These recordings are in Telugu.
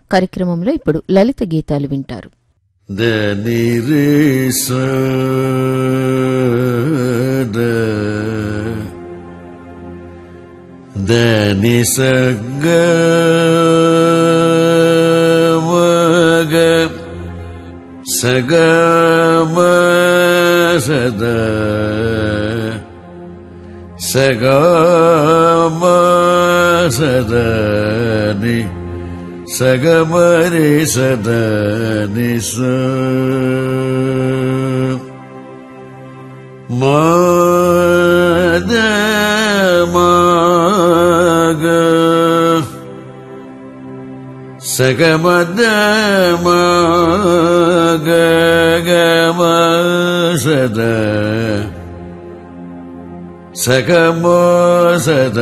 కార్యక్రమంలో ఇప్పుడు లలిత గీతాలు వింటారు దని రే స ద దని స గ మ గ స గ మ స ద స గ మ స ద ని సగమరి సదని స మద మగ సగమద మగ గమ సద సగమో సద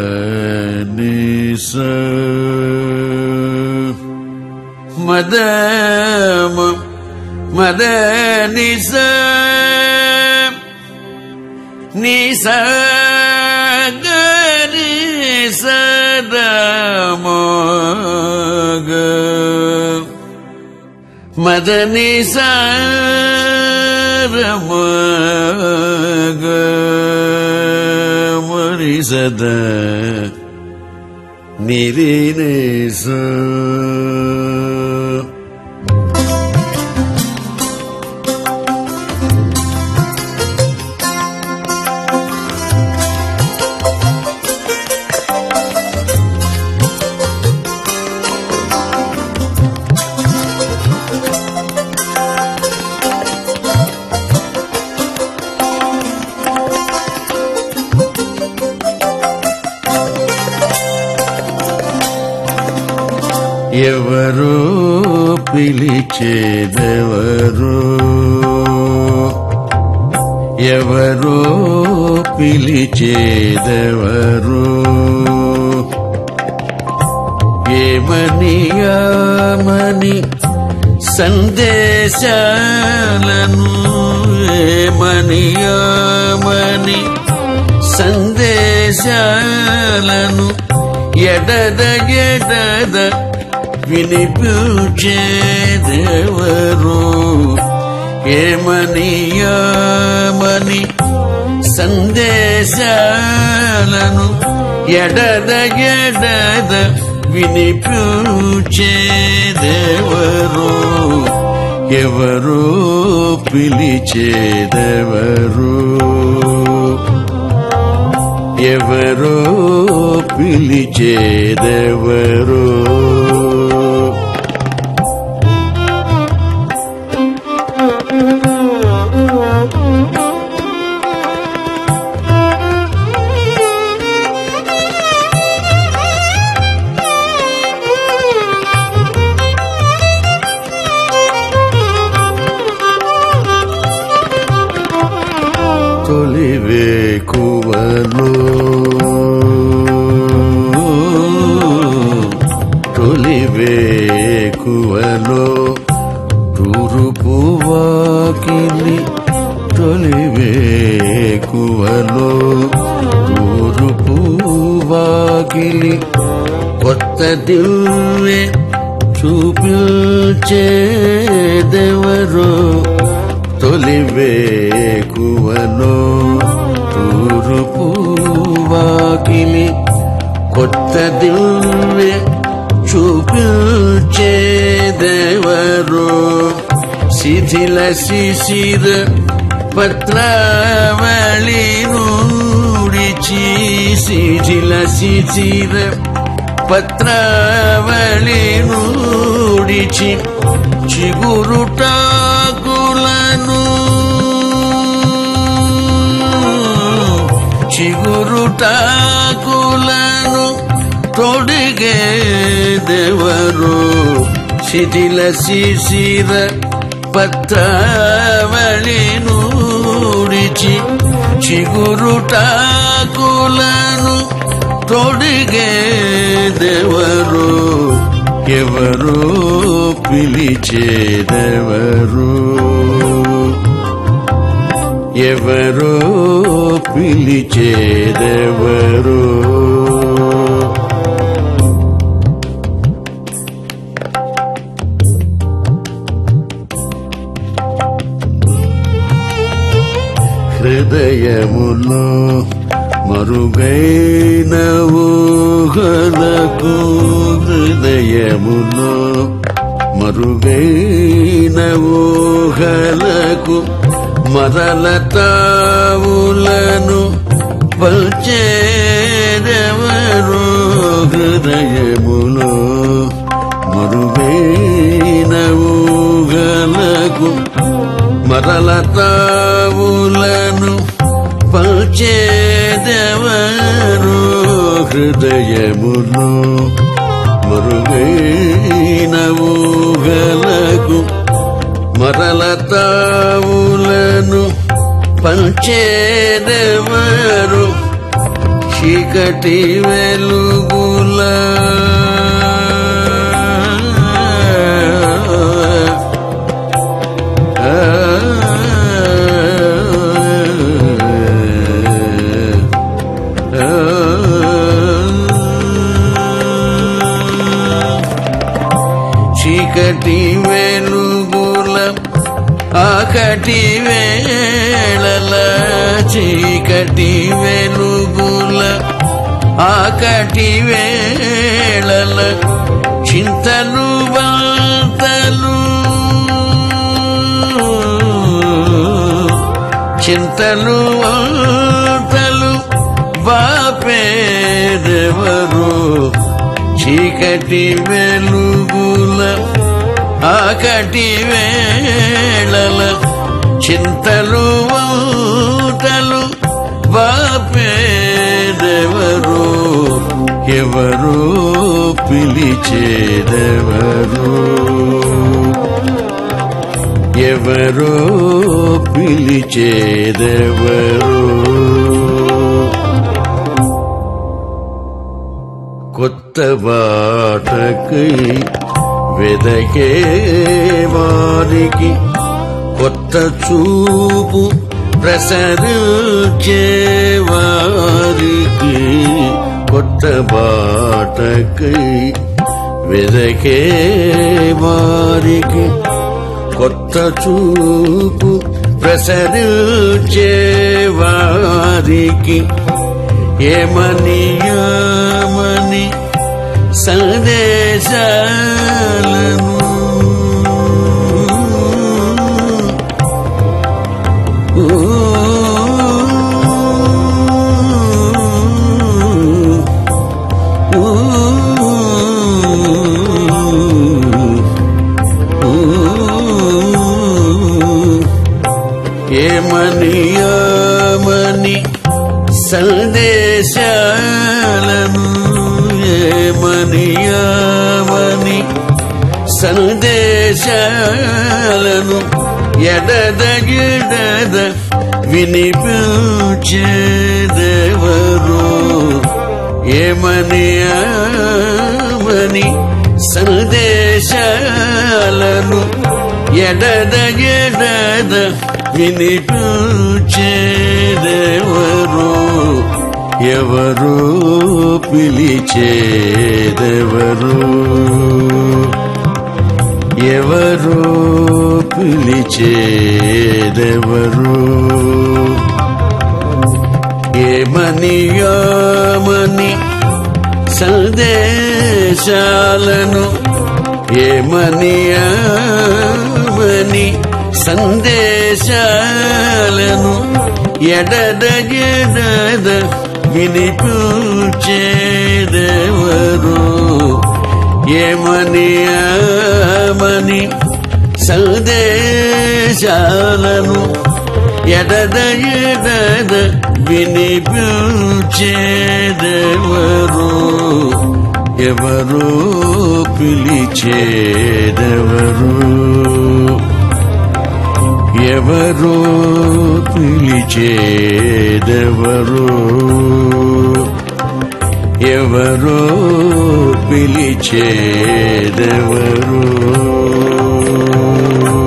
నిస మద మద నిస నిస గరి సద మగ మద నిస రమగ మరి సద నిరినేస ఎవరు పిలిచేదెవరు ఎవరు పిలిచేదెవరు ఏమని యామని సందేశాలను ఏమని యామని సందేశాలను ఎడద ఎడద వినిపించేదెవరు ఏమని యామని సందేశాలను ఎడద ఎడద వినిపించేదెవరు ఎవరు పిలిచేదెవరు ఎవరో పిలిచేదెవరో తొలివేకువలో తొలివేకువలో తూరుపు వాకిలి తొలివేకువలో తూరుపు వాకిలి కొత్త దివ్వె చూపించేదెవరో తొలివేకువలో తూరుపు వాకిలి కొత్త దివ్య చూపించేదెవరో శిథిల శిశిర పత్రావళి నూడిచి శిథిల శిశిర పత్రావళి నూడిచి చిగురుటాకులను చిగురుటాకులను తొడిగేదెవరు శిథిల శిశిర పత్రావళి నూడిచి చిగురుటాకులను తొడిగేదెవరు ఎవరు పిలిచేదెవరు ఎవరో పిలిచేదెవరు హృదయములో మరుగైన ఊహలకు హృదయములో మరుగైన ఊహలకు మరల తావులను పల్చేదెవరు హృదయములో మరుగైన ఊహలకు మరల తావులను పల్చేదెవరు హృదయములో మరుగైన ఊహలకు మరల తావులను పంచేదెవరు చీకటి వెలుగుల చీకటి వెలుగుల ఆకటి వేళల చీకటి వెలుగుల ఆకటి వేళల చింతలు వార్తలు చింతలు వార్తలు బాపేదెవరు చీకటి వెలుగుల ఆకటి వేళల చింతలు ఊటలు బాపేదెవరు ఎవరు పిలిచేదెవరు ఎవరో పిలిచేదెవరు కొత్త బాటకై వెదకే వారికి కొత్త చూపు ప్రసరించే వారికి కొత్త బాటకై వెదకే వారికి కొత్త చూపు ప్రసరించే వారికి ఏమని యామని సందేశాలను ఏమని యామని సందేశాలను ఏమని యామని సందేశాలను ఎడదగిడద వినిపించేదెవరు ఏమని యామని సందేశాలను ఎడదగిడద వినిపించేదెవరు ఎవరు పిలిచేదెవరు ఎవరు పిలిచేదెవరు ఏమని యామని సందేశాలను ఏమని యామని సందేశాలను ఎడదగిడద వినిపించేదెవరు ఏమని ఆమని సందేశాలను ఎడదగిడద వినిపించేదెవరు ఎవరు పిలిచేదెవరు ఎవరు పిలిచేదెవరు ఎవరు పిలిచేదెవరు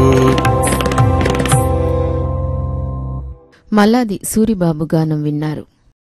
మల్లాది సూరిబాబు గానం విన్నారు